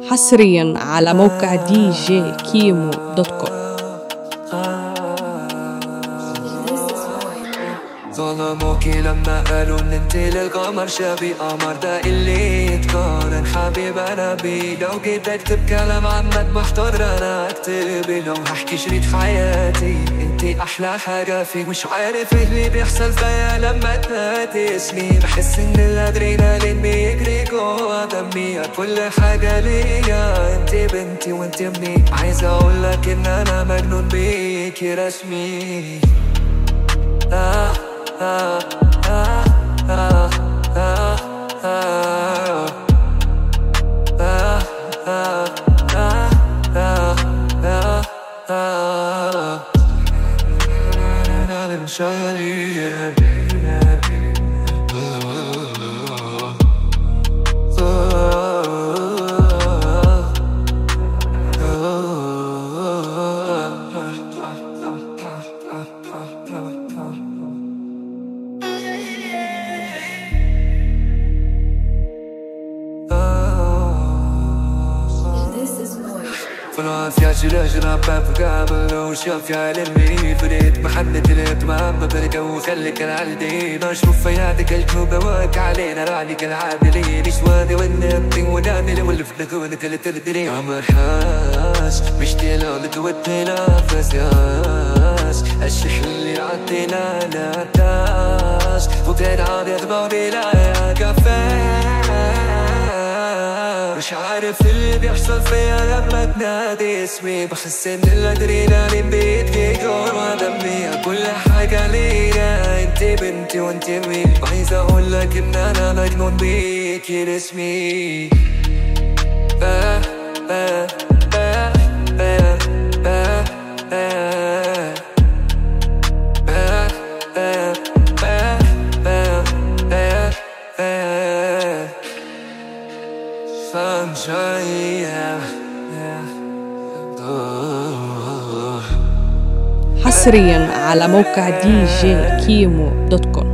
حصريا على موقع دي جي كيمو دوت كوم ظلموكي لما قالوا ان انت للقمر شبي قمر ده اللي يتقارن حبيب انا بيه لو جيت اكتب كلام عنك محتار انا اكتب لو هحكي شريط حياتي انت احلى حاجة فيك مش عارف ايه اللي بيحصل فيا لما تنادي اسمي بحس ان الادرينالين بيجري جوا دمي كل حاجة ليا انت بنتي وانت ابني عايز اقولك ان انا مجنون بيكي رسمي آه آه آه آه آه آه آه آه آه آه آه أنا مشاري فالعافية شلاش ربا في كامل وشاف يا للمي فريت محنة الاهتمام ببركة وخليك العالدين اشوف فياتك الكوبة واك علينا راني كالعادلين شواني والنبي ونادي والفلك ونك اللي تردري عمر حاس مشتي لو لتوتي نفس ياس الشح اللي عدينا نعتاس وبتعد عادي غبابي لا يا كفاس مش عارف اللي بيحصل فيا لما تنادي اسمي بحس ان الادرينالين بيدي جوا دمي كل حاجة ليا انت بنتي وانت مين وعايز اقولك ان انا مجنون بيكي اسمي با با با با با با با با با با با با sunshine, yeah, yeah. Oh. حصريا على موقع دي جي كيمو دوت كوم